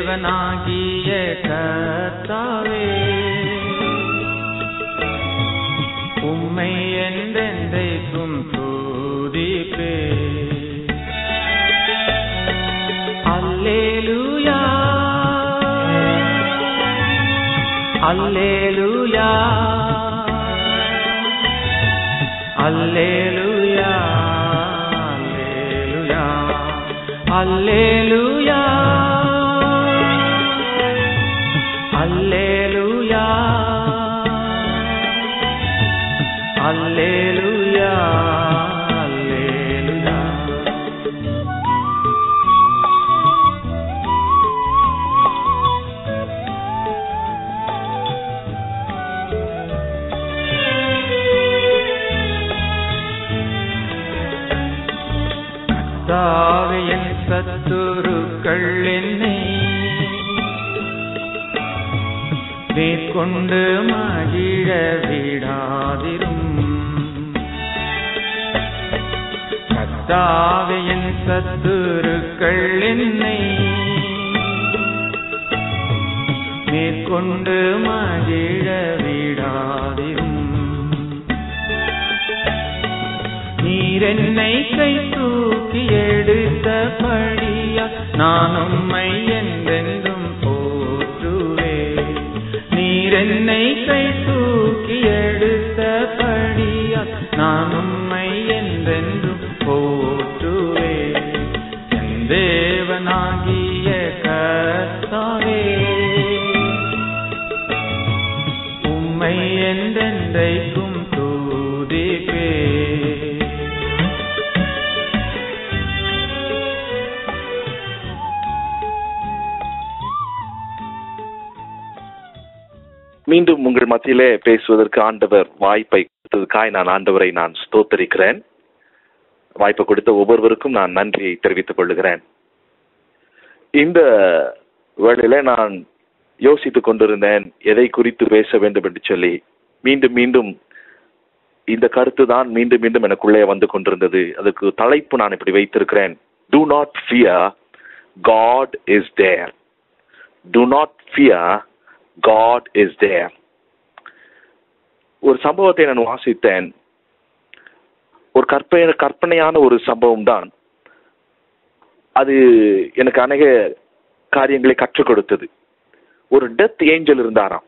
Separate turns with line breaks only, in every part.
தேவனாகிய கர்த்தாவே உம்மை என்றென்றைக்கும் துதிப்பே அல்லேலூயா அல்லேலூயா அல்லேலூயா அல்லேலூயா அல்லேலூயா அல்லேலூயா அல்லேலூயா அல்லேலூயா தாவையன் சத்துருக்கள் என்னை மேற்கொண்டு மகிழ விடாதிரும் கத்தாவையன் சத்துருக்கள் என்னை மேற்கொண்டு மகிழ விடாதிரும் நீர் என்னை கை தூக்கி எடுத்தபடியா நான் உம்மை என்றென்றும் போற்றுவே நீர் என்னை கை தூக்கி எடுத்தபடியா நான் உம்மை என்றென்றும் போற்றுவே என் தேவனாகிய கர்த்தாவே உம்மை என்றென்றைக்கும் துதிப்பே
மீண்டும் உங்கள் மத்தியிலே பேசுவதற்கு ஆண்டவர் வாய்ப்பை கொடுத்ததுக்காய் நான் ஆண்டவரை நான் ஸ்தோத்தரிக்கிறேன் வாய்ப்பை கொடுத்த ஒவ்வொருவருக்கும் நான் நன்றியை தெரிவித்துக் கொள்ளுகிறேன் இந்த வேளையில நான் யோசித்துக் கொண்டிருந்தேன் எதை குறித்து பேச வேண்டும் என்று சொல்லி மீண்டும் மீண்டும் இந்த கருத்து தான் மீண்டும் மீண்டும் எனக்குள்ளே வந்து கொண்டிருந்தது அதுக்கு தலைப்பு நான் இப்படி வைத்திருக்கிறேன் do not fear God is there do not fear God is there ஒரு சம்பவத்தை நான் வாசித்தேன் ஒரு கற்பனை கற்பனையான ஒரு சம்பவம் தான் அது எனக்கு அநேக காரியங்களை கற்றுக் கொடுத்தது ஒரு டெத் ஏஞ்சல் இருந்தாராம்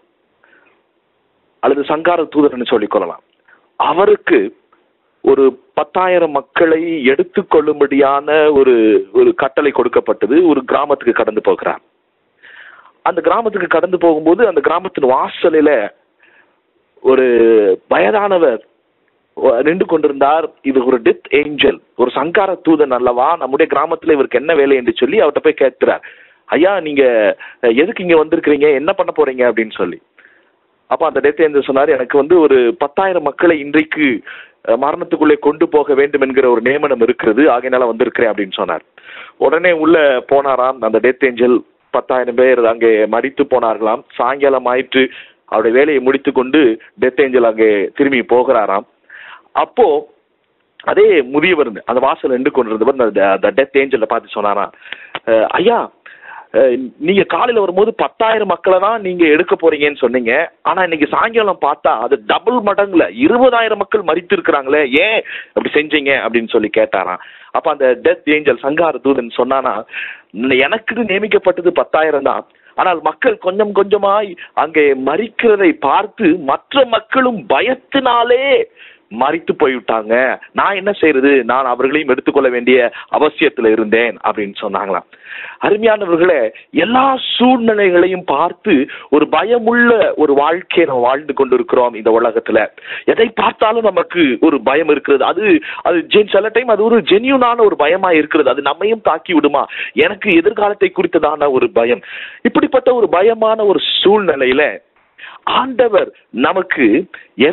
அல்லது சங்கார தூதர்னு சொல்லிக் கொள்ளலாம் அவருக்கு ஒரு பத்தாயிரம் மக்களை எடுத்துக்கொள்ளும்படியான ஒரு ஒரு கட்டளை கொடுக்கப்பட்டது ஒரு கிராமத்துக்கு கடந்து போகிறார் அந்த கிராமத்துக்கு கடந்து போகும்போது அந்த கிராமத்தின் வாசலில ஒரு வயதானவர் நின்று கொண்டிருந்தார் இது ஒரு டெத் ஏஞ்சல் ஒரு சங்கார தூதன் அல்லவா நம்முடைய கிராமத்துல இவருக்கு என்ன வேலை என்று சொல்லி அவர்கிட்ட போய் கேட்கிறார் ஐயா நீங்க எதுக்கு இங்க வந்திருக்கிறீங்க என்ன பண்ண போறீங்க அப்படின்னு சொல்லி அப்ப அந்த டெத் ஏஞ்சல் சொன்னார் எனக்கு வந்து ஒரு பத்தாயிரம் மக்களை இன்றைக்கு அஹ், மரணத்துக்குள்ளே கொண்டு போக வேண்டும் என்கிற ஒரு நியமனம் இருக்கிறது ஆகையினால வந்திருக்கிறேன் அப்படின்னு சொன்னார் உடனே உள்ள போனாராம் அந்த டெத் ஏஞ்சல் பத்தாயிரம் பேர் அங்கே மடித்து போனார்களாம் சாயங்காலம் ஆயிற்று அவருடைய வேலையை முடித்து கொண்டு டெத் ஏஞ்சல் அங்கே திரும்பி போகிறாராம் அப்போ அதே முதியவர் அந்த வாசல் நின்று கொண்டிருந்தவர் அந்த டெத் ஏஞ்சலை பார்த்து சொன்னாரா "அஹ், ஐயா அஹ், நீங்க காலையில வரும்போது பத்தாயிரம் மக்களை தான் நீங்க எடுக்க போறீங்கன்னு சொன்னீங்க ஆனா இன்னைக்கு சாயங்காலம் பார்த்தா அது டபுள் மடங்குல இருபதாயிரம் மக்கள் மறித்து இருக்கிறாங்களே ஏன் அப்படி செஞ்சீங்க அப்படின்னு சொல்லி கேட்டாராம் அப்ப அந்த டெத் ஏஞ்சல் சங்கார தூதன் சொன்னானா எனக்கு நியமிக்கப்பட்டது பத்தாயிரம் தான் ஆனால் மக்கள் கொஞ்சம் கொஞ்சமாய் அங்கே மறிக்கிறதை பார்த்து மற்ற மக்களும் பயத்தினாலே மறித்து போய்விட்டாங்க நான் என்ன செய்யறது நான் அவர்களையும் எடுத்துக்கொள்ள வேண்டிய அவசியத்துல இருந்தேன் அப்படின்னு சொன்னாங்களாம் அருமையானவர்களே எல்லா சூழ்நிலைகளையும் பார்த்து ஒரு பயமுள்ள ஒரு வாழ்க்கையை நம்ம வாழ்ந்து கொண்டிருக்கிறோம் இந்த உலகத்துல எதை பார்த்தாலும் நமக்கு ஒரு பயம் இருக்கிறது அது அது ஜென் சில டைம் அது ஒரு ஜென்யூனான ஒரு பயமா இருக்கிறது அது நம்மையும் தாக்கி விடுமா எனக்கு எதிர்காலத்தை குறித்ததான ஒரு பயம் இப்படிப்பட்ட ஒரு பயமான ஒரு சூழ்நிலையில ஆண்டவர் நமக்கு எதை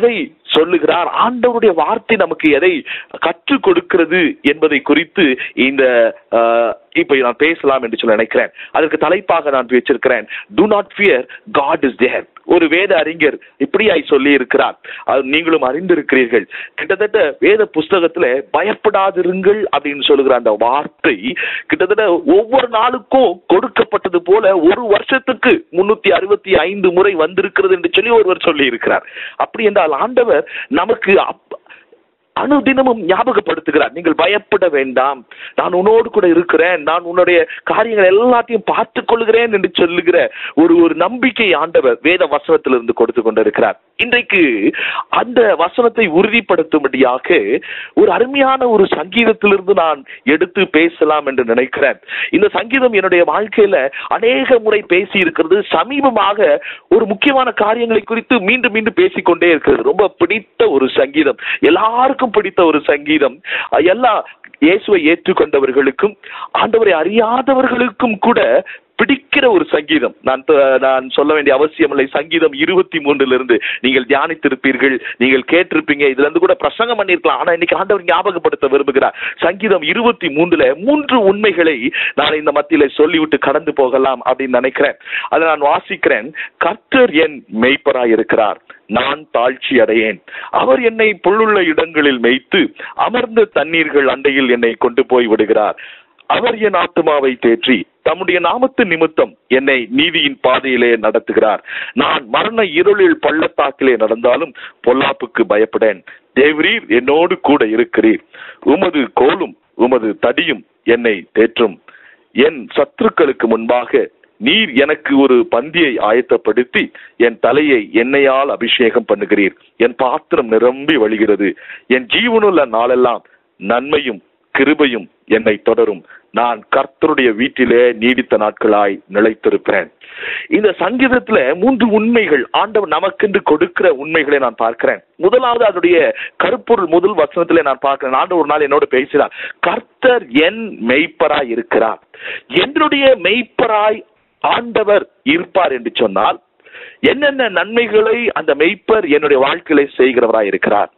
சொல்லுகிறார் ஆண்டவருடைய வார்த்தை நமக்கு எதை கற்றுக் கொடுக்கிறது என்பதை குறித்து இந்த ஆஹ், இப்ப நான் பேசலாம் என்று சொல்ல நினைக்கிறேன் அதற்கு தலைப்பாக நான் வச்சிருக்கிறேன் do not fear God is there ஒரு வேத அறிஞர் இப்படியாய் சொல்லி இருக்கிறார் அது நீங்களும் அறிந்திருக்கிறீர்கள் கிட்டத்தட்ட வேத புஸ்தகத்துல பயப்படாதிருங்கள் அப்படின்னு சொல்லுகிற அந்த வார்த்தை கிட்டத்தட்ட ஒவ்வொரு நாளுக்கும் கொடுக்கப்பட்டது போல ஒரு வருஷத்துக்கு முன்னூத்தி அறுபத்தி ஐந்து முறை வந்திருக்கிறது என்று சொல்லி ஒருவர் சொல்லி இருக்கிறார் அப்படி என்றால் ஆண்டவர் நமக்கு அப்- அனுதினமும் ஞாபகப்படுத்துகிறார் நீங்கள் பயப்பட வேண்டாம் நான் உன்னோடு கூட இருக்கிறேன் நான் உன்னுடைய காரியங்கள் எல்லாத்தையும் பார்த்துக் கொள்கிறேன் என்று சொல்லுகிற ஒரு ஒரு நம்பிக்கை ஆண்டவர் வேத வசனத்திலிருந்து கொடுத்து கொண்டிருக்கிறார் இன்றைக்கு அந்த வசனத்தை உறுதிப்படுத்தும்படியாக ஒரு அருமையான ஒரு சங்கீதத்திலிருந்து நான் எடுத்து பேசலாம் என்று நினைக்கிறேன் இந்த சங்கீதம் என்னுடைய வாழ்க்கையில அநேக முறை பேசி இருக்கிறது சமீபமாக ஒரு முக்கியமான காரியங்களை குறித்து மீண்டும் மீண்டும் பேசிக்கொண்டே இருக்கிறது ரொம்ப பிடித்த ஒரு சங்கீதம் எல்லாருக்கும் பிடித்த ஒரு சங்கீதம் அஹ் எல்லா இயேசுவை ஏற்றுக்கொண்டவர்களுக்கும் ஆண்டவரை அறியாதவர்களுக்கும் கூட பிடிக்கிற ஒரு சங்கீதம் நான் த- நான் சொல்ல வேண்டிய அவசியம் இல்லை சங்கீதம் இருபத்தி மூன்றுல இருந்து நீங்கள் தியானித்திருப்பீர்கள் நீங்கள் கேட்டிருப்பீங்க இதுல இருந்து கூட பிரசங்கம் பண்ணிருக்கலாம் ஆனா இன்னைக்கு ஆண்டவர் ஞாபகப்படுத்த விரும்புகிறார் சங்கீதம் இருபத்தி மூன்றுல மூன்று உண்மைகளை நான் இந்த மத்தியில சொல்லிவிட்டு கடந்து போகலாம் அப்படின்னு நினைக்கிறேன் அதை நான் வாசிக்கிறேன் கர்த்தர் என் மெய்ப்பராய் இருக்கிறார் நான் தாழ்ச்சி அடையேன் அவர் என்னை புல்லுள்ள இடங்களில் மேய்த்து அமர்ந்த தண்ணீர்கள் அண்டையில் என்னை கொண்டு போய் விடுகிறார் அவர் என் ஆத்துமாவை தேற்றி தம்முடைய நாமத்து நிமித்தம் என்னை நீதியின் பாதையிலே நடத்துகிறார் நான் மரண இருளில் பள்ளத்தாக்கிலே நடந்தாலும் பொல்லாப்புக்கு பயப்படேன் தேவரீர் என்னோடு கூட இருக்கிறீர் உமது கோலும் உமது தடியும் என்னை தேற்றும் என் சத்துருக்களுக்கு முன்பாக நீர் எனக்கு ஒரு பந்தியை ஆயத்தப்படுத்தி என் தலையை எண்ணெயால் அபிஷேகம் பண்ணுகிறீர் என் பாத்திரம் நிரம்பி வழிகிறது என் ஜீவனுள்ள நாளெல்லாம் நன்மையும் கிருபையும் என்னை தொடரும் நான் கர்த்தருடைய வீட்டிலே நீடித்த நாட்களாய் நிலைத்திருப்பேன் இந்த சங்கீதத்துல மூன்று உண்மைகள் ஆண்டவர் நமக்கென்று கொடுக்கிற உண்மைகளை நான் பார்க்கிறேன் முதலாவது அதனுடைய கருப்பொருள் முதல் வசனத்திலே நான் பார்க்கிறேன் ஆண்டவர் ஒரு நாள் என்னோட பேசினார் கர்த்தர் என் மெய்ப்பராய் இருக்கிறார் என்னுடைய மெய்ப்பராய் ஆண்டவர் இருப்பார் என்று சொன்னால் என்னென்ன நன்மைகளை அந்த மெய்ப்பர் என்னுடைய வாழ்க்கையில செய்கிறவராய் இருக்கிறார்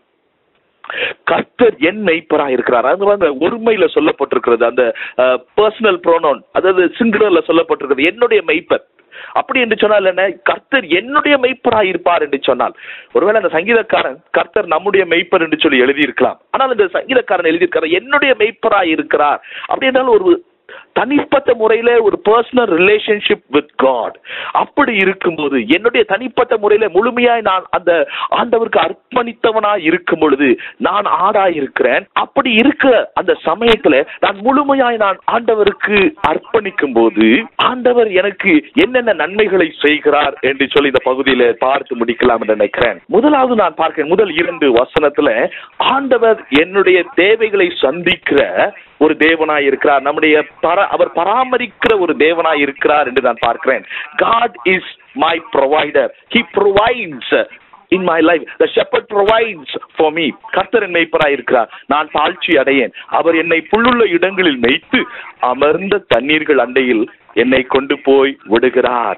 கர்த்தர் என் மெய்ப்பரா இருக்கிறார் அது வந்து ஒருமையில சொல்லப்பட்டிருக்கிறது அந்த பர்சனல் ப்ரோனோன் அதாவது சிங்குலர்ல சொல்லப்பட்டிருக்கிறது என்னுடைய மெய்ப்பர் அப்படி என்று சொன்னால் என்ன கர்த்தர் என்னுடைய மெய்ப்பரா இருப்பார் என்று சொன்னால் ஒருவேளை அந்த சங்கீதக்காரன் கர்த்தர் நம்முடைய மெய்ப்பர் என்று சொல்லி எழுதியிருக்கலாம் ஆனால் இந்த சங்கீதக்காரன் எழுதியிருக்கிறார் என்னுடைய மெய்ப்பரா இருக்கிறார் அப்படி என்றால் ஒரு தனிப்பட்ட முறையில ஒரு பர்சனல் ரிலேஷன்ஷிப் வித் காட் அப்படி இருக்கும்போது என்னுடைய தனிப்பட்ட முறையில முழுமையாய் நான் அந்த ஆண்டவருக்கு அர்ப்பணித்தவனாய் இருக்கும் பொழுது நான் ஆடாய் இருக்கிறேன் அப்படி இருக்க அந்த சமயத்துல நான் முழுமையாய் நான் ஆண்டவருக்கு அர்ப்பணிக்கும் போது ஆண்டவர் எனக்கு என்னென்ன நன்மைகளை செய்கிறார் என்று சொல்லி இந்த பகுதியில பார்த்து முடிக்கலாம் என்று நினைக்கிறேன் முதலாவது நான் பார்க்கிறேன் முதல் இரண்டு வசனத்துல ஆண்டவர் என்னுடைய தேவைகளை சந்திக்கிற ஒரு தேவனாய் இருக்கிறார் நம்முடைய பர அவர் பராமரிக்கிற ஒரு தேவனாய் இருக்கிறார் என்று நான் பார்க்கிறேன் God is my provider he provides in my life the shepherd provides for me கர்த்தர் என் மெய்ப்பராய் இருக்கிறார் நான் தாழ்ச்சி அடையேன் அவர் என்னை புல்லுள்ள இடங்களில் மேய்த்து அமர்ந்த தண்ணீர்கள் அண்டையில் என்னை கொண்டு போய் விடுகிறார்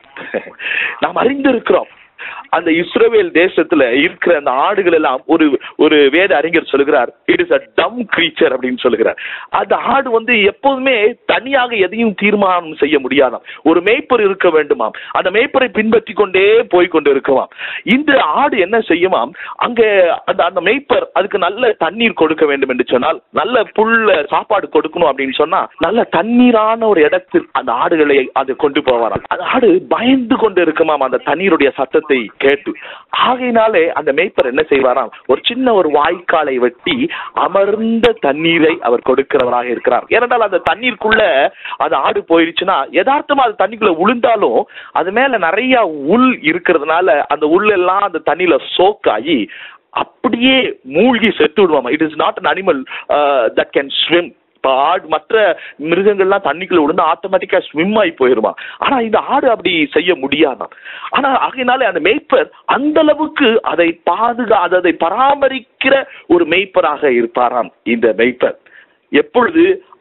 நாம் அறிந்திருக்கிறோம் அந்த இஸ்ரவேல் தேசத்துல இருக்கிற அந்த ஆடுகள் எல்லாம் ஒரு ஒரு வேத அறிஞர் சொல்லுகிறார் இட் இஸ் அ டம் கிரீச்சர் அப்படின்னு சொல்லுகிறார் அந்த ஆடு வந்து எப்போதுமே தனியாக எதையும் தீர்மானம் செய்ய முடியாதாம் ஒரு மேய்ப்பர் இருக்க வேண்டுமாம் அந்த மேய்ப்பரை பின்பற்றி கொண்டே போய் கொண்டு இருக்குமாம் இந்த ஆடு என்ன செய்யுமாம் அங்க அந்த அந்த மேய்ப்பர் அதுக்கு நல்ல தண்ணீர் கொடுக்க வேண்டும் என்று சொன்னால் நல்ல புல்ல சாப்பாடு கொடுக்கணும் அப்படின்னு சொன்னா நல்ல தண்ணீரான ஒரு இடத்தில் அந்த ஆடுகளை அது கொண்டு போவாராம் அந்த ஆடு பயந்து கொண்டு இருக்குமாம் அந்த தண்ணீருடைய சத்தத்தை கேட்டு ஆகையினாலே அந்த மேய்ப்பர் என்ன செய்வாராம் ஒரு சின்ன ஒரு வாய்க்காலை வெட்டி அமர்ந்த தண்ணீரை அவர் கொடுக்கிறவராக இருக்கிறார் ஏனென்றால் அந்த தண்ணீருக்குள்ள அந்த ஆடு போயிருச்சுன்னா யதார்த்தமா அது தண்ணிக்குள்ள விழுந்தாலும் அது மேல நிறைய உள் இருக்கிறதுனால அந்த உள்ளெல்லாம் அந்த தண்ணியில சோக்காகி அப்படியே மூழ்கி செத்து விடுவாமா it is not an animal that can swim இப்ப ஆடு மற்ற மிருகங்கள்லாம் தண்ணிக்குள்ள விழுந்து ஆட்டோமேட்டிக்கா ஸ்விம் ஆகி போயிருமா ஆனா இந்த ஆடு அப்படி செய்ய முடியாதாம் ஆனா ஆகையினாலே அந்த மேய்ப்பர் அந்த அளவுக்கு அதை பாதுகா அதை பராமரிக்கிற ஒரு மேய்ப்பராக இருப்பாராம் இந்த மேய்ப்பர் எப்பொழுது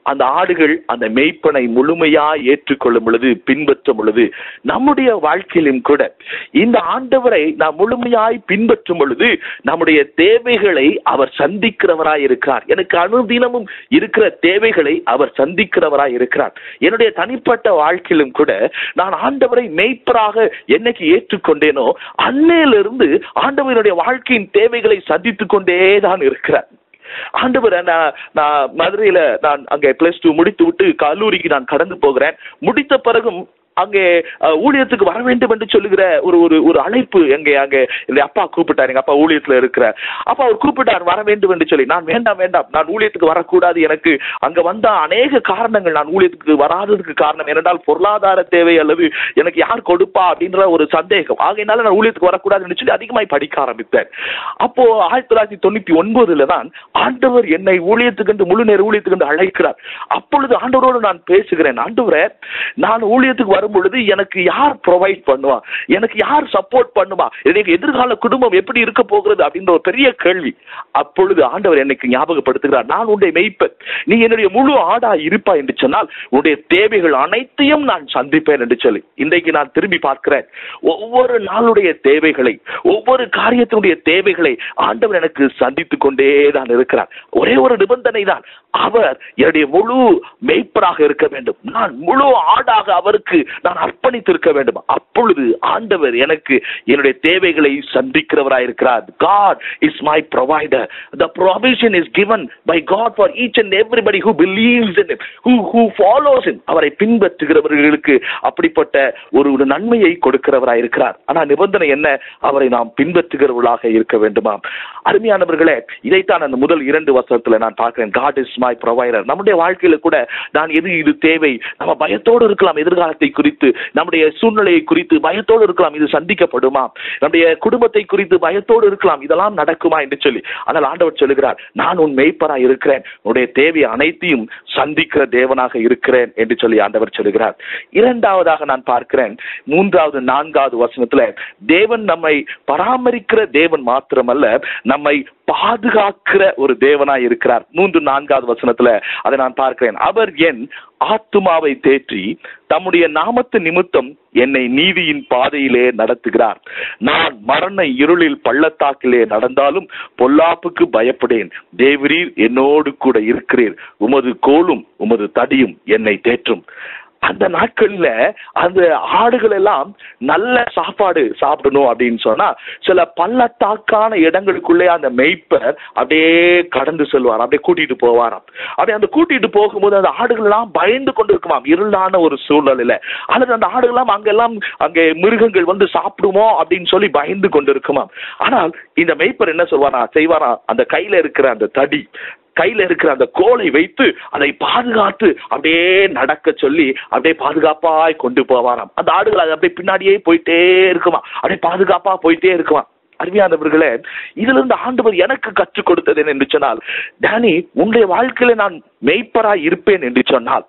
அந்த ஆடுகள் அந்த மெய்ப்பனை முழுமையா ஏற்றுக்கொள்ளும் பொழுது பின்பற்றும் பொழுது நம்முடைய வாழ்க்கையிலும் கூட இந்த ஆண்டவரை நாம் முழுமையாய் பின்பற்றும் பொழுது நம்முடைய தேவைகளை அவர் சந்திக்கிறவராய் இருக்கிறார் எனக்கு அனுதினமும் இருக்கிற தேவைகளை அவர் சந்திக்கிறவராய் இருக்கிறார் என்னுடைய தனிப்பட்ட வாழ்க்கையிலும் கூட நான் ஆண்டவரை மெய்ப்பராக என்னைக்கு ஏற்றுக்கொண்டேனோ அன்னையிலிருந்து ஆண்டவருடைய வாழ்க்கையின் தேவைகளை சந்தித்துக் கொண்டே தான் இருக்கிறார் ஆண்டவர் நான் நான் மதுரையில நான் அங்கே பிளஸ் டூ முடித்து விட்டு கல்லூரிக்கு நான் கடந்து போகிறேன் முடித்த பிறகும் அங்கே அஹ், ஊழியத்துக்கு வர வேண்டும் என்று சொல்லுகிற ஒரு ஒரு ஒரு அழைப்பு எங்கே அங்கே இந்த அப்பா கூப்பிட்டார் எங்க அப்பா ஊழியத்துல இருக்கிற அப்பா அவர் கூப்பிட்டார் வர வேண்டும் என்று சொல்லி நான் வேண்டாம் வேண்டாம் நான் ஊழியத்துக்கு வரக்கூடாது எனக்கு அங்க வந்த அநேக காரணங்கள் நான் ஊழியத்துக்கு வராததுக்கு காரணம் ஏனென்றால் பொருளாதார தேவை அல்லது எனக்கு யார் கொடுப்பா அப்படின்ற ஒரு சந்தேகம் ஆகையினால நான் ஊழியத்துக்கு வரக்கூடாதுன்னு சொல்லி அதிகமாய் படிக்க ஆரம்பித்தேன் அப்போ ஆயிரத்தி தொள்ளாயிரத்தி தொண்ணூத்தி ஒன்பதுல தான் ஆண்டவர் என்னை ஊழியத்துக்கு என்று முழு நேர ஊழியத்துக்கு என்று அழைக்கிறார் அப்பொழுது ஆண்டவரோடு நான் பேசுகிறேன் ஆண்டவரே நான் ஊழியத்துக்கு வரும் பொழுது எனக்கு யார் ப்ரொவைட் பண்ணுவா எனக்கு யார் சப்போர்ட் பண்ணுவா எனக்கு எதிர்கால குடும்பம் எப்படி இருக்க போகிறது அப்படின்ற ஒரு பெரிய கேள்வி அப்பொழுது ஆண்டவர் எனக்கு ஞாபகப்படுத்துகிறார் நான் உன்னை மெய்ப்பேன் நீ என்னுடைய முழு ஆடா இருப்பா என்று சொன்னால் உன்னுடைய தேவைகள் அனைத்தையும் நான் சந்திப்பேன் என்று சொல்லி இன்றைக்கு நான் திரும்பி பார்க்கிறேன் ஒவ்வொரு நாளுடைய தேவைகளை ஒவ்வொரு காரியத்தினுடைய தேவைகளை ஆண்டவர் எனக்கு சந்தித்துக் கொண்டே தான் இருக்கிறார் ஒரே ஒரு நிபந்தனை தான் அவர் என்னுடைய முழு மெய்ப்பராக இருக்க வேண்டும் நான் முழு ஆடாக அவருக்கு நான் அர்ப்பணித்திருக்க வேண்டும் அப்பொழுது ஆண்டவர் எனக்கு என்னுடைய தேவைகளை சந்திக்கிறவராய் இருக்கிறார் God is my provider the provision is given by God for each and everybody who believes in him who who follows him அவரை பின்பற்றுகிறவர்களுக்கு அப்படிப்பட்ட ஒரு ஒரு நன்மையை கொடுக்கிறவராய் இருக்கிறார் ஆனா நிபந்தனை என்ன அவரை நாம் பின்பற்றுகிறவர்களாக இருக்க வேண்டுமா அருமையானவர்களே இதைத்தான் அந்த முதல் இரண்டு வசனத்துல நான் பார்க்கிறேன் God is my provider நம்முடைய வாழ்க்கையில கூட நான் எது இது தேவை நம்ம பயத்தோடு இருக்கலாம் எதிர்காலத்தை குறித்து நம்முடைய சூழ்நிலையை குறித்து பயத்தோடு இருக்கலாம் இது சந்திக்கப்படுமா நம்முடைய குடும்பத்தை குறித்து பயத்தோடு இருக்கலாம் இதெல்லாம் நடக்குமா என்று சொல்லி ஆனால் ஆண்டவர் சொல்லுகிறார் நான் உன் மெய்ப்பரா இருக்கிறேன் உன்னுடைய தேவை அனைத்தையும் சந்திக்கிற தேவனாக இருக்கிறேன் என்று சொல்லி ஆண்டவர் சொல்லுகிறார் இரண்டாவதாக நான் பார்க்கிறேன் மூன்றாவது நான்காவது வசனத்துல தேவன் நம்மை பராமரிக்கிற தேவன் மாத்திரமல்ல நம்மை பாதுகாக்கிற ஒரு தேவனாய் இருக்கிறார் மூன்று நான்காவது வசனத்துல அதை நான் பார்க்கிறேன் அவர் என் ஆத்துமாவை தேற்றி தம்முடைய நாமத்து நிமித்தம் என்னை நீதியின் பாதையிலே நடத்துகிறார் நான் மரண இருளில் பள்ளத்தாக்கிலே நடந்தாலும் பொல்லாப்புக்கு பயப்படேன் தேவரீர் என்னோடு கூட இருக்கிறீர் உமது கோலும் உமது தடியும் என்னை தேற்றும் அந்த நாட்கள்ல அந்த ஆடுகள் எல்லாம் நல்ல சாப்பாடு சாப்பிடணும் அப்படின்னு சொன்னா சில பள்ளத்தாக்கான இடங்களுக்குள்ளே அந்த மெய்ப்பர் அப்படியே கடந்து செல்வார் அப்படியே கூட்டிட்டு போவாராம் அப்படியே அந்த கூட்டிட்டு போகும்போது அந்த ஆடுகள் எல்லாம் பயந்து கொண்டு இருக்குமாம் இருளான ஒரு சூழ்நிலையில அல்லது அந்த ஆடுகள் எல்லாம் அங்கெல்லாம் அங்கே மிருகங்கள் வந்து சாப்பிடுமோ அப்படின்னு சொல்லி பயந்து கொண்டு இருக்குமாம் ஆனால் இந்த மெய்ப்பர் என்ன சொல்வாரா செய்வாரா அந்த கையில இருக்கிற அந்த தடி கையில இருக்கிற அந்த கோலை வைத்து அதை பாதுகாத்து அப்படியே நடக்க சொல்லி அப்படியே பாதுகாப்பாய் கொண்டு போவாராம் அந்த ஆடுகள் அது அப்படியே பின்னாடியே போயிட்டே இருக்குமா அப்படியே பாதுகாப்பா போயிட்டே இருக்குமா அருமையானவர்களே இதுல இருந்து ஆண்டவர் எனக்கு கற்றுக் கொடுத்தது என்ன என்று சொன்னால் டேனி உன்னுடைய வாழ்க்கையில நான் மெய்ப்பராய் இருப்பேன் என்று சொன்னால்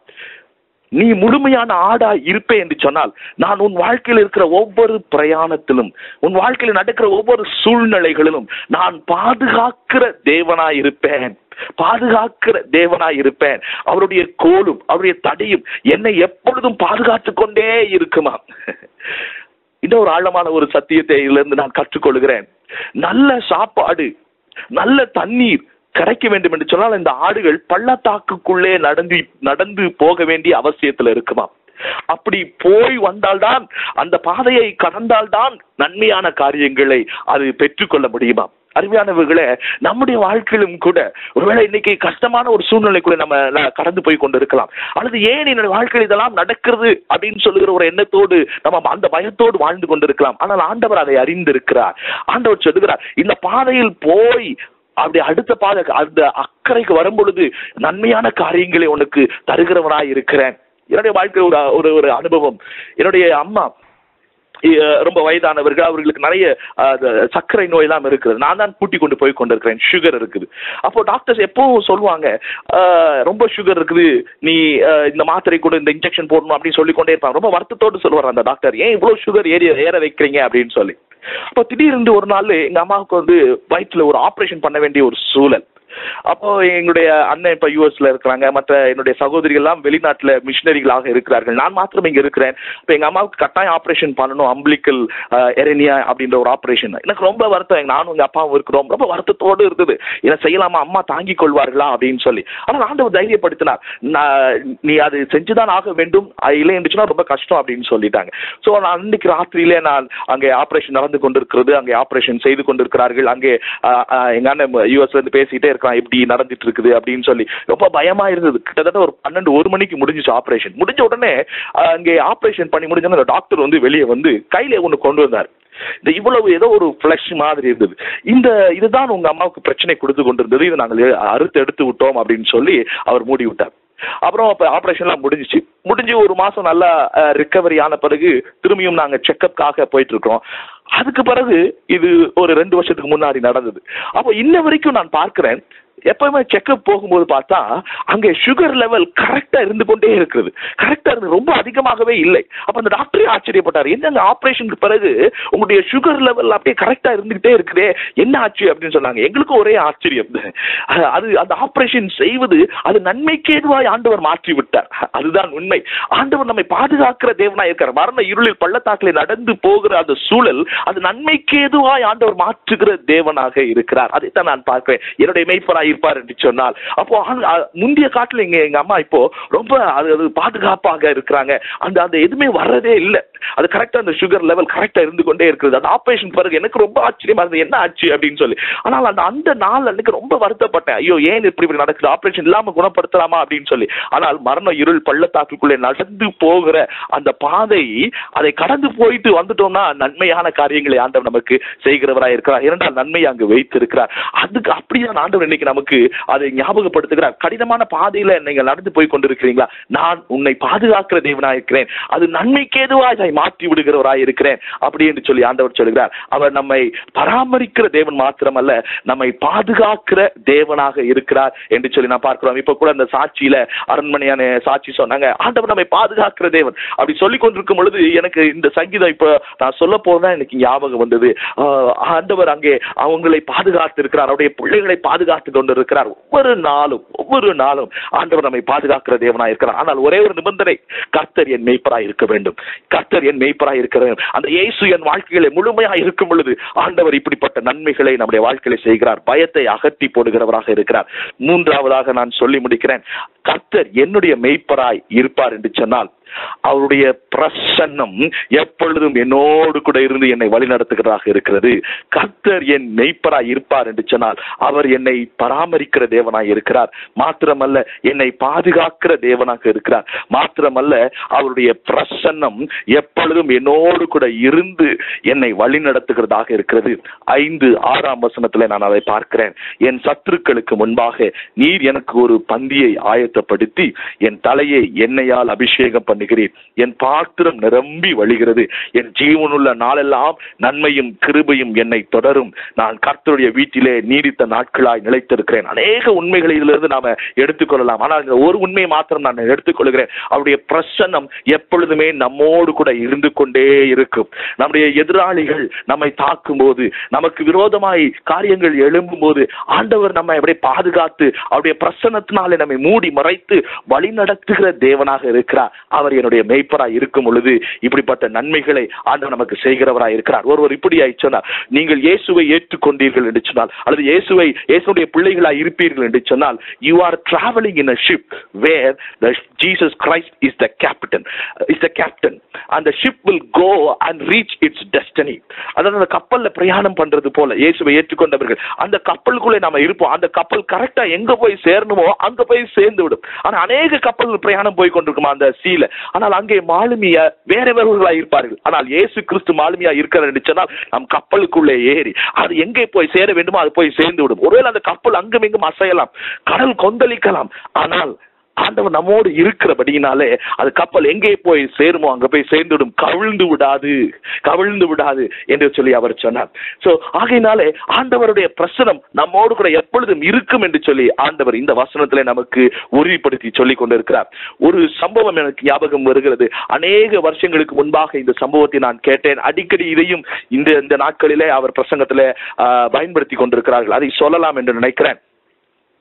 நீ முழுமையான ஆடா இருப்பே என்று சொன்னால் நான் உன் வாழ்க்கையில் இருக்கிற ஒவ்வொரு பிரயாணத்திலும் உன் வாழ்க்கையில் நடக்கிற ஒவ்வொரு சூழ்நிலைகளிலும் நான் பாதுகாக்கிற தேவனாய் இருப்பேன் பாதுகாக்கிற தேவனாய் இருப்பேன் அவருடைய கோலும் அவருடைய தடியும் என்னை எப்பொழுதும் பாதுகாத்துக் கொண்டே இருக்குமா இன்னொரு ஆழமான ஒரு சத்தியத்தை இதிலிருந்து நான் கற்றுக்கொள்கிறேன் நல்ல சாப்பாடு நல்ல தண்ணீர் கிடைக்க வேண்டும் என்று சொன்னால் இந்த ஆடுகள் பள்ளத்தாக்குக்குள்ளே நடந்து நடந்து போக வேண்டிய அவசியத்துல இருக்குமா அப்படி போய் வந்தால்தான் அந்த பாதையை கடந்தால்தான் நன்மையான காரியங்களை அது பெற்றுக்கொள்ள முடியுமா அருமையானவர்களே நம்முடைய வாழ்க்கையிலும் கூட ஒருவேளை இன்னைக்கு கஷ்டமான ஒரு சூழ்நிலைக்குள்ள நம்ம ந- கடந்து போய் கொண்டு இருக்கலாம் அல்லது ஏன் என்னுடைய வாழ்க்கையில் இதெல்லாம் நடக்கிறது அப்படின்னு சொல்லுகிற ஒரு எண்ணத்தோடு நம்ம அந்த பயத்தோடு வாழ்ந்து கொண்டிருக்கலாம் ஆனால் ஆண்டவர் அதை அறிந்திருக்கிறார் ஆண்டவர் சொல்லுகிறார் இந்த பாதையில் போய் அப்படி அடுத்த பாதை அந்த அக்கறைக்கு வரும் பொழுது நன்மையான காரியங்களை உனக்கு தருகிறவனாய் இருக்கிறேன் என்னுடைய வாழ்க்கை ஒரு ஒரு ஒரு அனுபவம் என்னுடைய அம்மா இ- ரொம்ப வயதானவர்கள் அவர்களுக்கு நிறைய அஹ், அது சர்க்கரை நோய் எல்லாம் இருக்கிறது நான் தான் கூட்டி கொண்டு போய் கொண்டிருக்கிறேன் சுகர் இருக்குது அப்போ டாக்டர்ஸ் எப்பவும் சொல்லுவாங்க அஹ், ரொம்ப சுகர் இருக்குது நீ அஹ், இந்த மாத்திரை கூட இந்த இன்ஜெக்ஷன் போடணும் அப்படின்னு சொல்லி கொண்டே இருப்பாங்க ரொம்ப வருத்தத்தோடு சொல்லுவார் அந்த டாக்டர் ஏன் இவ்வளவு சுகர் ஏறிய ஏற வைக்கிறீங்க அப்படின்னு சொல்லி அப்போ திடீர்னு ஒரு நாள் எங்க அம்மாவுக்கு வந்து வயிற்றுல ஒரு ஆபரேஷன் பண்ண வேண்டிய ஒரு சூழல் அப்போ எங்களுடைய அண்ணன் இப்ப யூஎஸ்ல இருக்கிறாங்க மற்ற என்னுடைய சகோதரிகள் எல்லாம் வெளிநாட்டுல மிஷினரிகளாக இருக்கிறார்கள் நான் மாத்திரம் இங்க இருக்கிறேன் இப்ப எங்க அம்மாவுக்கு கட்டாயம் ஆபரேஷன் பண்ணணும் அம்பிளிக்கல் எரேனியா அப்படின்ற ஒரு ஆபரேஷன் எனக்கு ரொம்ப வருத்தம் எங்க நானும் எங்க அப்பாவும் இருக்கிறோம் ரொம்ப வருத்தத்தோடு இருந்தது இதை செய்யலாமா அம்மா தாங்கிக் கொள்வார்களா அப்படின்னு சொல்லி ஆனால் ஆண்டவர் தைரியப்படுத்தினார் நான் நீ அது செஞ்சுதான் ஆக வேண்டும் அது இல்லை இருந்துச்சுன்னா ரொம்ப கஷ்டம் அப்படின்னு சொல்லிட்டாங்க ஸோ நான் அன்னைக்கு ராத்திரியிலே நான் அங்கே ஆபரேஷன் நடந்து கொண்டிருக்கிறது அங்கே ஆபரேஷன் செய்து கொண்டிருக்கிறார்கள் அங்கே ஆஹ், ஆஹ், எங்க அண்ணன் யூஎஸ்ல இருந்து பேசிட்டே இருக்கான் இப்படி நடந்துட்டு இருக்குது அப்படின்னு சொல்லி ரொம்ப பயமா இருந்தது கிட்டத்தட்ட ஒரு பன்னெண்டு ஒரு மணிக்கு முடிஞ்சுச்சு ஆபரேஷன் முடிஞ்ச உடனே ஆஹ், அங்கே ஆபரேஷன் பண்ணி முடிஞ்சோன்னு அந்த டாக்டர் வந்து வெளியே வந்து கையில ஒன்று கொண்டு வந்தார் இந்த இவ்வளவு ஏதோ ஒரு ஃபிளஷ் மாதிரி இருந்தது இந்த இதுதான் உங்க அம்மாவுக்கு பிரச்சனை கொடுத்து கொண்டிருந்தது இதை நாங்கள் அறுத்து எடுத்து விட்டோம் அப்படின்னு சொல்லி அவர் மூடி விட்டார் அப்புறம் அப்ப ஆபரேஷன்லாம் முடிஞ்சிச்சு முடிஞ்சு ஒரு மாசம் நல்லா ரிக்கவரி ஆன பிறகு திரும்பியும் நாங்க செக்கப்காக போயிட்டு இருக்கோம் அதுக்கு பிறகு இது ஒரு ரெண்டு வருஷத்துக்கு முன்னாடி நடந்தது அப்போ இன்ன வரைக்கும் நான் பார்க்கிறேன் எப்பவுமே செக்கப் போகும்போது பார்த்தா அங்கே சுகர் லெவல் கரெக்டா இருந்து கொண்டே இருக்குது கரெக்டா இருந்து ரொம்ப அதிகமாகவே இல்லை அப்ப அந்த டாக்டரே ஆச்சரியப்பட்டார் என்னங்க ஆபரேஷனுக்கு பிறகு உங்களுடைய சுகர் லெவல் அப்படியே கரெக்டா இருந்துகிட்டே இருக்குதே என்ன ஆச்சு அப்படின்னு சொன்னாங்க எங்களுக்கும் ஒரே ஆச்சரியம் அஹ் அது அந்த ஆபரேஷன் செய்வது அது நன்மைக்கு எதுவாய் ஆண்டவர் மாற்றி விட்டார் அதுதான் உண்மை ஆண்டவர் நம்மை பாதுகாக்கிற தேவனா இருக்கிறார் மரண இருளில் பள்ளத்தாக்கிலே நடந்து போகிற அந்த சூழல் அது நன்மைக்கு எதுவாய் ஆண்டவர் மாற்றுகிற தேவனாக இருக்கிறார் அதைத்தான் நான் பார்க்கிறேன் என்னுடைய மெய்ப்பராய் இருப்பார் என்று சொன்னால் அப்போ ஆ- ஆ- முந்தைய காட்டுல எங்க எங்க அம்மா இப்போ ரொம்ப அது அது பாதுகாப்பாக இருக்கிறாங்க அந்த அந்த எதுவுமே வர்றதே இல்லை அது கரெக்டா அந்த சுகர் லெவல் கரெக்டா இருந்து கொண்டே இருக்குது அந்த ஆபரேஷன் பிறகு எனக்கு ரொம்ப ஆச்சரியமா இருந்தது என்ன ஆச்சு அப்படின்னு சொல்லி ஆனால் அந்த அந்த நாள் அன்னைக்கு ரொம்ப வருத்தப்பட்டேன் ஐயோ ஏன் இப்படி இப்படி நடக்குது ஆபரேஷன் இல்லாம குணப்படுத்தலாமா அப்படின்னு சொல்லி ஆனால் மரண இருள் பள்ளத்தாக்குக்குள்ளே நடந்து போகிற அந்த பாதை அதை கடந்து போயிட்டு வந்துட்டோம்னா நன்மையான காரியங்களை ஆண்டவர் நமக்கு செய்கிறவராய் இருக்கிறார் இரண்டால் நன்மை அங்கு வைத்திருக்கிறார் அதுக்கு அப்படிதான் ஆண்டவர் இன்னைக்கு நமக்கு அதை ஞாபகப்படுத்துகிறார் கடினமான பாதையில நீங்கள் நடந்து போய் கொண்டிருக்கிறீங்களா நான் உன்னை பாதுகாக்கிற தேவனாய் இருக்கிறேன் அது நன்மைக்கு ஏதுவாய் அதை மாற்றி விடுகிறவராய் இருக்கிறேன் அப்படி என்று சொல்லி ஆண்டவர் சொல்கிறார் அவர் நம்மை பராமரிக்கிற தேவன் மாத்திரமல்ல நம்மை பாதுகாக்கிற தேவனாக இருக்கிறார் என்று சொல்லி நான் பார்க்கிறோம் இப்ப கூட அந்த சாட்சியில அரண்மனையான சாட்சி சொன்னாங்க ஆண்டவர் நம்மை பாதுகாக்கிற தேவன் அப்படி சொல்லி கொண்டிருக்கும் பொழுது எனக்கு இந்த சங்கீதம் இப்ப நான் சொல்ல போதான் எனக்கு ஞாபகம் வந்தது ஆஹ் ஆண்டவர் அங்கே அவங்களை பாதுகாத்து இருக்கிறார் அவருடைய பிள்ளைகளை பாதுகாத்து கொண்டிருக்கிறார் ஒவ்வொரு நாளும் ஒவ்வொரு நாளும் ஆண்டவர் நம்மை பாதுகாக்கிற தேவனா இருக்கிறார் ஆனால் ஒரே ஒரு நிபந்தனை கர்த்தர் என் மெய்ப்பராய் இருக்க வேண்டும் கர்த்தர் என் மெய்ப்பராய் இருக்கிற வேண்டும். அந்த இயேசு என் வாழ்க்கையில முழுமையா இருக்கும் பொழுது ஆண்டவர் இப்படிப்பட்ட நன்மைகளை நம்முடைய வாழ்க்கையில செய்கிறார் பயத்தை அகற்றி போடுகிறவராக இருக்கிறார் மூன்றாவதாக நான் சொல்லி முடிக்கிறேன் கர்த்தர் என்னுடைய மெய்ப்பராய் இருப்பார் என்று சொன்னால் அவருடைய பிரசன்னம் எப்பொழுதும் என்னோடு கூட இருந்து என்னை வழிநடத்துகிறதாக இருக்கிறது கர்த்தர் என் மெய்ப்பராய் இருப்பார் என்று சொன்னால் அவர் என்னை பராமரிக்கிற தேவனாய் இருக்கிறார் மாத்திரமல்ல என்னை பாதுகாக்கிற தேவனாக இருக்கிறார் மாத்திரமல்ல அவருடைய பிரசன்னம் எப்பொழுதும் என்னோடு கூட இருந்து என்னை வழிநடத்துகிறதாக இருக்கிறது ஐந்து ஆறாம் வசனத்துல நான் அதை பார்க்கிறேன் என் சத்துருக்களுக்கு முன்பாக நீர் எனக்கு ஒரு பந்தியை ஆயத்தப்படுத்தி என் தலையை எண்ணெயால் அபிஷேகம் பண்ணுகிறீர் என் பாத்திரம் நிரம்பி வழிகிறது என் ஜீவனுள்ள நாளெல்லாம் நன்மையும் கிருபையும் என்னை தொடரும் நான் கர்த்தருடைய வீட்டிலே நீடித்த நாட்களாய் நிலைத்திருக்கிறேன் அநேக உண்மைகளை இதிலிருந்து நாம எடுத்துக்கொள்ளலாம் ஆனால் இந்த ஒரு உண்மையை மாத்திரம் நான் எடுத்துக்கொள்கிறேன் அவருடைய பிரசன்னம் எப்பொழுதுமே நம்மோடு கூட இருந்து கொண்டே இருக்கும் நம்முடைய எதிராளிகள் நம்மை தாக்கும் போது நமக்கு விரோதமாய் காரியங்கள் எழும்பும் போது ஆண்டவர் நம்மை அப்படியே பாதுகாத்து அவருடைய பிரசன்னத்தினாலே நம்மை மூடி மறைத்து வழி நடத்துகிற தேவனாக இருக்கிறார் அவர் என்னுடைய மெய்ப்பராய் இருக்கும் பொழுது இப்படிப்பட்ட நன்மைகளை ஆண்டவர் நமக்கு செய்கிறவராய் இருக்கிறார் ஒருவர் இப்படியாய் சொன்னார் நீங்கள் இயேசுவை ஏற்றுக்கொண்டீர்கள் என்று சொன்னால் அல்லது இயேசுவை இயேசுடைய பிள்ளைகளாய் இருப்பீர்கள் என்று சொன்னால் you are travelling in a ship where Jesus Christ is the captain is the captain அந்த ship will go and reach its destiny அதாவது அந்த கப்பல்ல பிரயாணம் பண்றது போல இயேசுவை ஏற்றுக்கொண்டவர்கள் அந்த கப்பலுக்குள்ளே நாம இருப்போம் அந்த கப்பல் கரெக்டா எங்க போய் சேரணுமோ அங்க போய் சேர்ந்து விடும் ஆனா அநேக கப்பல்கள் பிரயாணம் போய் கொண்டிருக்குமா அந்த சீல ஆனால் அங்கே மாலுமிய வேறவர்களாய் இருப்பார்கள் ஆனால் இயேசு கிறிஸ்து மாலுமியா இருக்கிறார் என்று சொன்னால் நம் கப்பலுக்குள்ளே ஏறி அது எங்கே போய் சேர வேண்டுமோ அது போய் சேர்ந்து விடும் ஒருவேளை அந்த கப்பல் அங்கும் இங்கும் அசையலாம் கடல் கொந்தளிக்கலாம் ஆனால் ஆண்டவர் நம்மோடு இருக்கிறபடியினாலே அது கப்பல் எங்கே போய் சேருமோ அங்க போய் சேர்ந்துவிடும் கவிழ்ந்து விடாது கவிழ்ந்து விடாது என்று சொல்லி அவர் சொன்னார் சோ ஆகையினாலே ஆண்டவருடைய பிரசனம் நம்மோடு கூட எப்பொழுதும் இருக்கும் என்று சொல்லி ஆண்டவர் இந்த வசனத்திலே நமக்கு உறுதிப்படுத்தி சொல்லிக் கொண்டிருக்கிறார் ஒரு சம்பவம் எனக்கு ஞாபகம் வருகிறது அநேக வருஷங்களுக்கு முன்பாக இந்த சம்பவத்தை நான் கேட்டேன் அடிக்கடி இதையும் இந்த இந்த நாட்களிலே அவர் பிரசங்கத்திலே ஆஹ், பயன்படுத்தி கொண்டிருக்கிறார்கள் அதை சொல்லலாம் என்று நினைக்கிறேன்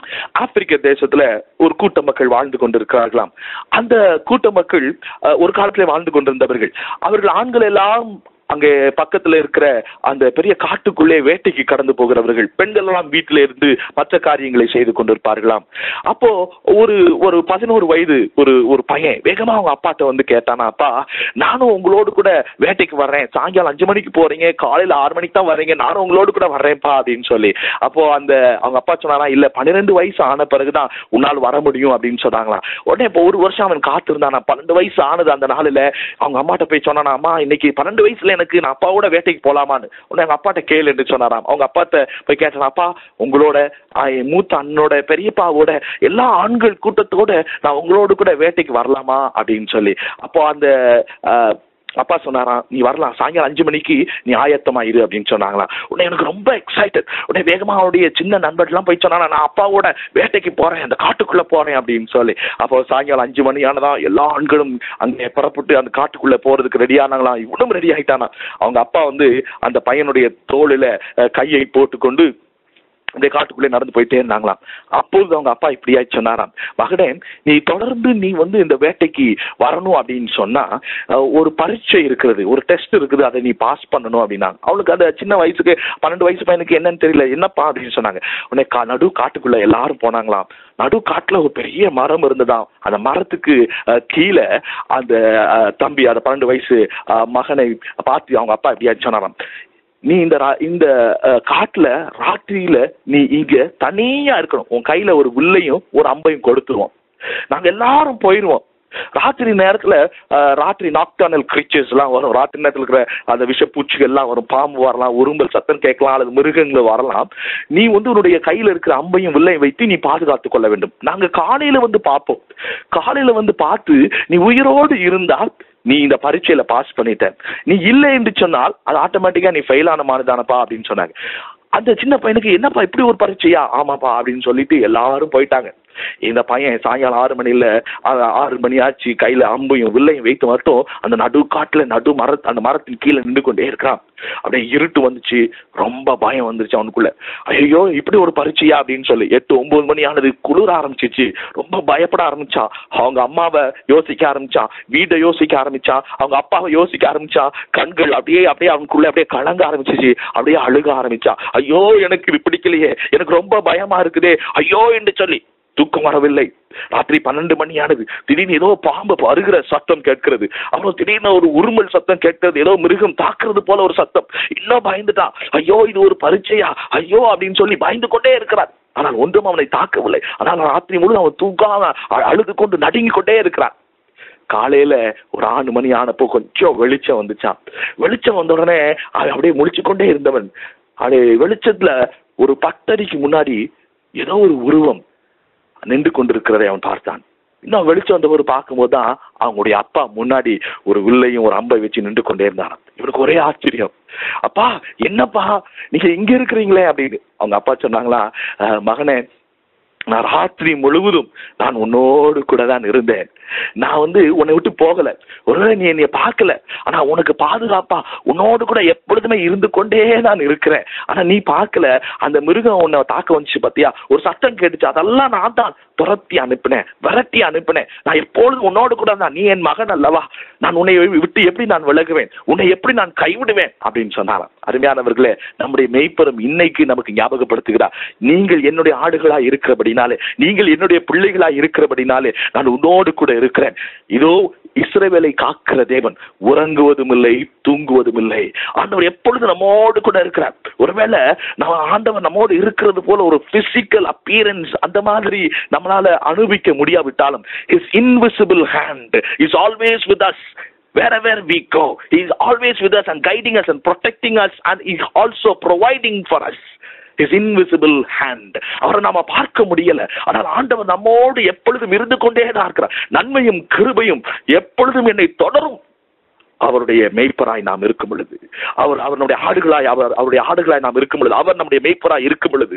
ஆப்பிரிக்க தேசத்துல ஒரு கூட்ட மக்கள் வாழ்ந்து கொண்டிருக்கிறார்களாம் அந்த கூட்ட மக்கள் அஹ், ஒரு காலத்திலே வாழ்ந்து கொண்டிருந்தவர்கள் அவர்கள் ஆண்கள் எல்லாம் அங்கே பக்கத்துல இருக்கிற அந்த பெரிய காட்டுக்குள்ளே வேட்டைக்கு கடந்து போகிறவர்கள் பெண்கள் எல்லாம் வீட்டில இருந்து மற்ற காரியங்களை செய்து கொண்டிருப்பார்களாம் அப்போ ஒரு ஒரு பதினோரு வயது ஒரு ஒரு பையன் வேகமா அவங்க அப்பாட்ட வந்து கேட்டானா அப்பா நானும் உங்களோடு கூட வேட்டைக்கு வர்றேன் சாயங்காலம் அஞ்சு மணிக்கு போறீங்க காலையில ஆறு மணிக்கு தான் வர்றீங்க நானும் உங்களோடு கூட வர்றேன்ப்பா அப்படின்னு சொல்லி அப்போ அந்த அவங்க அப்பா சொன்னாரா இல்ல பன்னிரெண்டு வயசு ஆன பிறகுதான் உன்னால் வர முடியும் அப்படின்னு சொன்னாங்களாம் உடனே இப்போ ஒரு வருஷம் அவன் காத்திருந்தானா பன்னெண்டு வயசு ஆனது அந்த நாளில் அவங்க அம்மாட்ட போய் சொன்னானா அம்மா இன்னைக்கு பன்னெண்டு வயசுல எனக்கு நான் அப்பாவோட வேட்டைக்கு போலாமான்னு உடனே அவங்க அப்பாட்ட கேளு என்று சொன்னாராம் அவங்க அப்பாட்ட போய் கேட்டான் அப்பா உங்களோட ஆ, என் மூத்த அண்ணனோட பெரியப்பாவோட எல்லா ஆண்கள் கூட்டத்தோட நான் உங்களோட கூட வேட்டைக்கு வரலாமா அப்படின்னு சொல்லி அப்போ அந்த ஆ, அப்பா சொன்னாராம் நீ வரலாம் சாயங்காலம் அஞ்சு மணிக்கு நீ ஆயத்தமா இரு அப்படின்னு சொன்னாங்களாம் உடனே எனக்கு ரொம்ப எக்ஸைட்டட் உடனே வேகமா அவருடைய சின்ன நண்பர்கள்லாம் போய் சொன்னாங்க நான் அப்பாவோட வேட்டைக்கு போறேன் அந்த காட்டுக்குள்ள போறேன் அப்படின்னு சொல்லி அப்போ சாயங்காலம் அஞ்சு மணி ஆனதா எல்லா ஆண்களும் அங்கே புறப்பட்டு அந்த காட்டுக்குள்ள போறதுக்கு ரெடி ஆனாங்களாம் இவனும் ரெடி ஆயிட்டானா அவங்க அப்பா வந்து அந்த பையனுடைய தோளில அஹ், கையை போட்டுக்கொண்டு இந்த காட்டுக்குள்ளே நடந்து போயிட்டே இருந்தாங்களாம் அப்பொழுது அவங்க அப்பா இப்படியா சொன்னாராம் மகனே நீ தொடர்ந்து நீ வந்து இந்த வேட்டைக்கு வரணும் அப்படின்னு சொன்னா அஹ், ஒரு பரீட்சை இருக்கிறது ஒரு டெஸ்ட் இருக்குது அதை நீ பாஸ் பண்ணணும் அப்படின்னா அவனுக்கு அந்த சின்ன வயசுக்கு பன்னெண்டு வயசு பையனுக்கு என்னன்னு தெரியல என்னப்பா அப்படின்னு சொன்னாங்க உடனே கா- நடு காட்டுக்குள்ள எல்லாரும் போனாங்களாம் நடு காட்டுல ஒரு பெரிய மரம் இருந்ததாம் அந்த மரத்துக்கு அஹ், கீழே அந்த அஹ், தம்பி அந்த பன்னெண்டு வயசு அஹ், மகனை பார்த்து அவங்க அப்பா இப்படியா சொன்னாராம் நீ இந்த ரா- இந்த அஹ், காட்டுல ராத்திரியில நீ இங்க தனியா இருக்கணும் உன் கையில ஒரு வில்லையும் ஒரு அம்பையும் கொடுத்துருவோம் நாங்க எல்லாரும் போயிருவோம் ராத்திரி நேரத்துல அஹ், ராத்திரி நாக்டானல் கிரீச்சர்ஸ் எல்லாம் வரும் ராத்திரி நேரத்துல இருக்கிற அந்த விஷப்பூச்சிகள் எல்லாம் வரும் பாம்பு வரலாம் உரும்பல் சத்தம் கேட்கலாம் அல்லது மிருகங்கள் வரலாம் நீ வந்து உன்னுடைய கையில இருக்கிற அம்பையும் வில்லையும் வைத்து நீ பாதுகாத்துக் கொள்ள வேண்டும் நாங்க காலையில வந்து பார்ப்போம் காலையில வந்து பார்த்து நீ உயிரோடு இருந்தால் நீ இந்த பரீட்சையில பாஸ் பண்ணிட்ட நீ இல்லை என்று சொன்னால் அது ஆட்டோமேட்டிக்கா நீ ஃபெயில் ஆன மாதிரிதானப்பா அப்படின்னு சொன்னாங்க அந்த சின்ன பையனுக்கு என்னப்பா இப்படி ஒரு பரீட்சையா ஆமாப்பா அப்படின்னு சொல்லிட்டு எல்லாரும் போயிட்டாங்க இந்த பையன் சாயங்காலம் ஆறு மணில ஆ- ஆறு மணி ஆச்சு கையில அம்பையும் வில்லையும் வைத்து மட்டும் அந்த நடு காட்டுல நடு மர அந்த மரத்தின் கீழே நின்று கொண்டே இருக்கிறான் அப்படியே இருட்டு வந்துச்சு ரொம்ப பயம் வந்துருச்சு அவனுக்குள்ள ஐயோ இப்படி ஒரு பரீட்சையா அப்படின்னு சொல்லி எட்டு ஒன்பது மணி ஆனது குளிர ஆரம்பிச்சிச்சு ரொம்ப பயப்பட ஆரம்பிச்சா அவங்க அம்மாவை யோசிக்க ஆரம்பிச்சா வீட்டை யோசிக்க ஆரம்பிச்சா அவங்க அப்பாவை யோசிக்க ஆரம்பிச்சா கண்கள் அப்படியே அப்படியே அவனுக்குள்ள அப்படியே கலங்க ஆரம்பிச்சிச்சு அப்படியே அழுக ஆரம்பிச்சா ஐயோ எனக்கு இது பிடிக்கலையே எனக்கு ரொம்ப பயமா இருக்குதே ஐயோ என்று சொல்லி தூக்கம் வரவில்லை ராத்திரி பன்னெண்டு மணி ஆனது திடீர்னு ஏதோ பாம்பு அருகிற சத்தம் கேட்கிறது அப்புறம் திடீர்னு ஒரு உருமல் சத்தம் கேட்கிறது ஏதோ மிருகம் தாக்குறது போல ஒரு சத்தம் இன்னும் பயந்துட்டான் ஐயோ இது ஒரு பரீட்சையா ஐயோ அப்படின்னு சொல்லி பயந்து கொண்டே இருக்கிறான் ஆனால் ஒன்றும் அவனை தாக்கவில்லை ஆனால் ராத்திரி முழு அவன் தூக்காம அ- அழுது கொண்டு நடுங்கிக் கொண்டே இருக்கிறான் காலையில ஒரு ஆறு மணி ஆனப்போ கொஞ்சம் வெளிச்சம் வந்துச்சான் வெளிச்சம் வந்த உடனே அவன் அப்படியே முழிச்சு கொண்டே இருந்தவன் அப்படியே வெளிச்சத்துல ஒரு பத்தடிக்கு முன்னாடி ஏதோ ஒரு உருவம் நின்று கொண்டிருக்கிறதை அவன் பார்த்தான் இன்னும் வெளிச்சம் வந்தவர் பார்க்கும்போது தான் அவங்களுடைய அப்பா முன்னாடி ஒரு வில்லையும் ஒரு அம்பை வச்சு நின்று கொண்டே இருந்தாராம் இவனுக்கு ஒரே ஆச்சரியம் அப்பா என்னப்பா நீங்க இங்க இருக்கிறீங்களே அப்படின்னு அவங்க அப்பா சொன்னாங்களா "அஹ், மகனே நான் ராத்திரி முழுவதும் நான் உன்னோடு கூட தான் இருந்தேன் நான் வந்து உன்னை விட்டு போகல ஒருவேளை நீ என்னைய பார்க்கல ஆனா உனக்கு பாதுகாப்பா உன்னோடு கூட எப்பொழுதுமே இருந்து கொண்டே நான் இருக்கிறேன் ஆனா நீ பார்க்கல அந்த மிருகம் உன்னை தாக்க வந்துச்சு பாத்தியா ஒரு சத்தம் கேட்டுச்சு அதெல்லாம் நான் தான் துரத்தி அனுப்பினேன் விரட்டி அனுப்பினேன் நான் எப்பொழுதும் உன்னோடு கூட தான் நீ என் மகன் அல்லவா நான் உன்னை விட்டு எப்படி நான் விலகுவேன் உன்னை எப்படி நான் கைவிடுவேன் அப்படின்னு சொன்னாராம் அருமையானவர்களே நம்முடைய மெய்ப்பெரும் இன்னைக்கு நமக்கு ஞாபகப்படுத்துகிறார் நீங்கள் என்னுடைய ஆடுகளா இருக்கிறபடினாலே நீங்கள் என்னுடைய பிள்ளைகளா இருக்கிறபடினாலே நான் உன்னோடு கூட இருக்கிறேன் இதோ இஸ்ரவேலை காக்கிற தேவன் உறங்குவதும் இல்லை தூங்குவதும் இல்லை ஆண்டவர் எப்பொழுது நம்மோடு கூட இருக்கிறார் ஒருவேளை நம்ம ஆண்டவர் நம்மோடு இருக்கிறது போல ஒரு பிசிக்கல் அப்பியரன்ஸ் அந்த மாதிரி நம்மளால அனுபவிக்க முடியாவிட்டாலும் his invisible hand is always with us wherever we go he is always with us and guiding us and protecting us and he is also providing for us his invisible hand அவரை நாம பார்க்க முடியல ஆனால் ஆண்டவர் நம்மோடு எப்பொழுதும் இருந்து கொண்டே தான் இருக்கிறார் நன்மையும் கிருபையும் எப்பொழுதும் என்னை தொடரும் அவருடைய மெய்ப்பராய் நாம் இருக்கும் பொழுது அவர் அவருடைய ஆடுகளாய் அவர் அவருடைய ஆடுகளாய் நாம் இருக்கும் பொழுது அவர் நம்முடைய மெய்ப்பராய் இருக்கும் பொழுது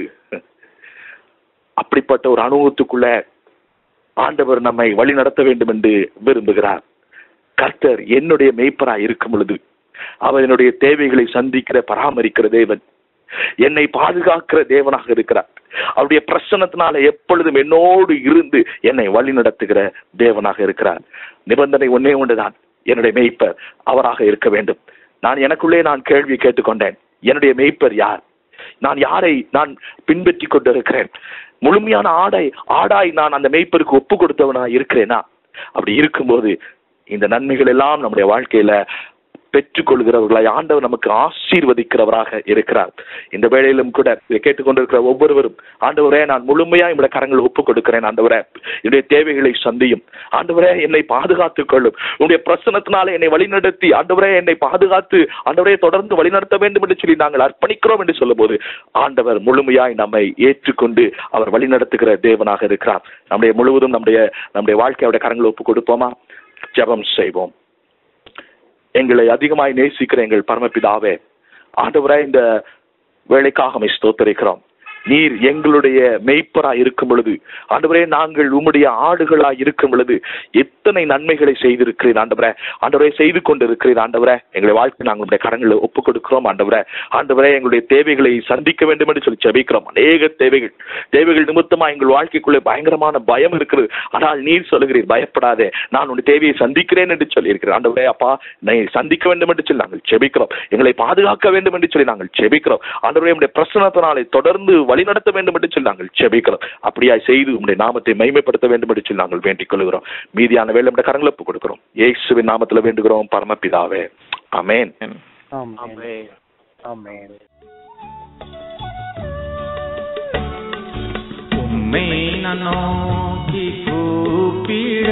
அப்படிப்பட்ட ஒரு அனுபவத்துக்குள்ள ஆண்டவர் நம்மை வழி நடத்த வேண்டும் என்று விரும்புகிறார் கர்த்தர் என்னுடைய மெய்ப்பராய் இருக்கும் பொழுது அவர் என்னுடைய தேவைகளை சந்திக்கிற பராமரிக்கிற தேவன் என்னை பாதுகாக்கிற தேவனாக இருக்கிறார் அவருடைய பிரசனத்தினால எப்பொழுதும் என்னோடு இருந்து என்னை வழி நடத்துகிற தேவனாக இருக்கிறார் நிபந்தனை ஒன்னே ஒன்றுதான் என்னுடைய மெய்ப்பர் அவராக இருக்க வேண்டும் நான் எனக்குள்ளே நான் கேள்வி கேட்டுக்கொண்டேன் என்னுடைய மெய்ப்பர் யார் நான் யாரை நான் பின்பற்றி கொண்டிருக்கிறேன் முழுமையான ஆடை ஆடாய் நான் அந்த மெய்ப்பருக்கு ஒப்பு கொடுத்தவனா இருக்கிறேனா அப்படி இருக்கும்போது இந்த நன்மைகள் எல்லாம் நம்முடைய வாழ்க்கையில பெற்றுக்கொள்கிறவர்களாய் ஆண்டவர் நமக்கு ஆசீர்வதிக்கிறவராக இருக்கிறார் இந்த வேளையிலும் கூட இதை கேட்டுக்கொண்டிருக்கிற ஒவ்வொருவரும் ஆண்டவரே நான் முழுமையா என்னுடைய கரங்கள் ஒப்பு கொடுக்கிறேன் ஆண்டவரே என்னுடைய தேவைகளை சந்தியும் ஆண்டவரே என்னை பாதுகாத்துக் கொள்ளும் உன்னுடைய பிரசனத்தினால என்னை வழிநடத்தி ஆண்டவரே என்னை பாதுகாத்து ஆண்டவரே தொடர்ந்து வழிநடத்த வேண்டும் என்று சொல்லி நாங்கள் அர்ப்பணிக்கிறோம் என்று சொல்லும்போது ஆண்டவர் முழுமையாய் நம்மை ஏற்றுக்கொண்டு அவர் வழிநடத்துகிற தேவனாக இருக்கிறார் நம்முடைய முழுவதும் நம்முடைய நம்முடைய வாழ்க்கையோட கரங்களை ஒப்பு கொடுப்போமா ஜெபம் செய்வோம் எங்களை அதிகமாய் நேசிக்கிற எங்கள் பரமபிதாவே ஆண்டவரே இந்த வேலைக்காக மை ஸ்தோத்தரிக்கிறோம் நீர் எங்களுடைய மெய்ப்பராய் இருக்கும் பொழுது ஆண்டவரே நாங்கள் உம்முடைய ஆடுகளாய் இருக்கும் பொழுது எத்தனை நன்மைகளை செய்திருக்கிறீர் ஆண்டவரே ஆண்டவரே செய்து கொண்டிருக்கிறீர் ஆண்டவரே எங்களுடைய வாழ்க்கை நாங்கள் உடைய கடன்களை ஒப்புக் கொடுக்கிறோம் ஆண்டவரே ஆண்டவரே எங்களுடைய தேவைகளை சந்திக்க வேண்டும் என்று சொல்லி ஜெபிக்கிறோம் அநேக தேவைகள் தேவைகள் நிமித்தமா எங்கள் வாழ்க்கைக்குள்ளே பயங்கரமான பயம் இருக்கிறது ஆனால் நீர் சொல்லுகிறீர் பயப்படாதே நான் உன் தேவையை சந்திக்கிறேன் என்று சொல்லியிருக்கிறேன் ஆண்டவரே அப்பா நீ சந்திக்க வேண்டும் என்று சொல்லி நாங்கள் ஜெபிக்கிறோம் எங்களை பாதுகாக்க வேண்டும் என்று சொல்லி நாங்கள் ஜெபிக்கிறோம் ஆண்டவரே நம்முடைய பிரசனத்தினாலே தொடர்ந்து வழிநடத்த வேண்டும் என்று சொல்லி நாங்கள் ஜெபிக்கிறோம் அப்படியா செய்து உங்களுடைய நாமத்தை மைமைப்படுத்த வேண்டும் என்று சொல்லி நாங்கள் வேண்டிக் கொள்கிறோம் மீதியான வேலை நம்முடைய கரங்களை ஒப்புக் கொடுக்கிறோம் இயேசுவின் நாமத்துல வேண்டுகிறோம் பரமபிதாவே அமேன்
ஆமென் ஆமென்
உம்மை நான் நோக்கி கூப்பிட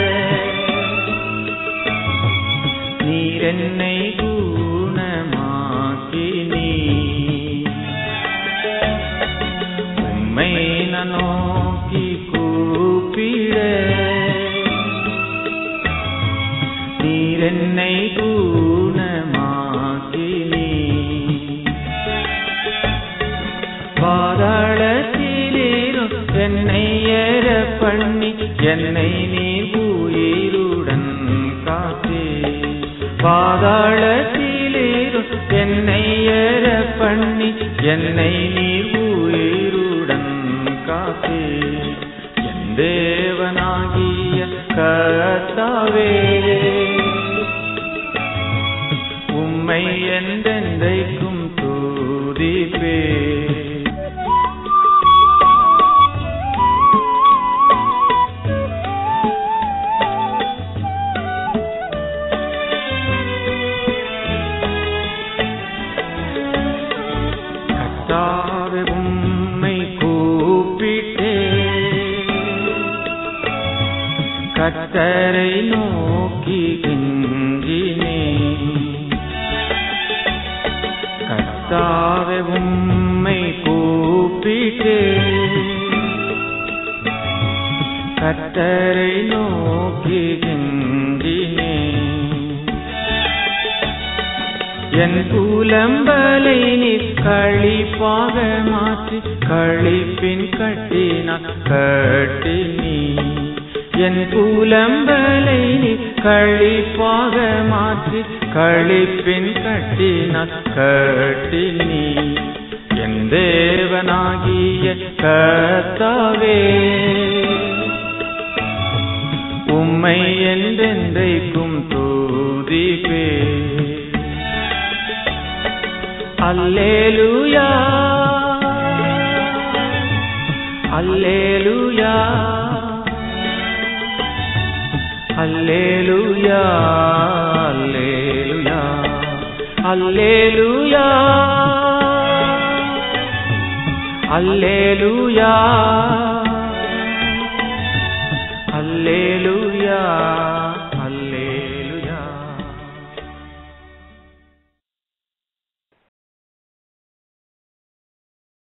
நீர் என்னை குணமாக்கி நீ உம்மை நான் நோக்கி கூப்பிட நீர் என்னை குணமாக்கி நீ பாதாளத்திலேறும் என்னை ஏற பண்ணி என்னை நீ உயிருடன் காத்தே பாதாளத்திலேறும் என்னை ஏற பண்ணி என்னை நீ உயிருடன் காத்தே என் தேவனாகிய கர்த்தாவே உம்மை என்றென்றைக்கும் தூதிப்பே கர்த்தாவே உம்மை கூப்பிட்டே கர்த்தரை நோக்கி கிஞ்சினே கர்த்தாவே உம்மை கூப்பிட்டே கர்த்தரை நோக்கி கிஞ்சினே என் புலம்பலை நீர் கழிப்பாக மாற்றி கழிப்பின் கட்டினான் கட்டினி என் புலம்பலை நீர் கழிப்பாக மாற்றி கழிப்பின் கட்டினான் கட்டினி என் தேவனாகிய கர்த்தாவே உம்மை என்றென்றைக்கும் தூதிப்பே அல்லேலூயா அல்லேலூயா அல்லேலூயா அல்லேலூயா அல்லேலூயா அல்லேலூயா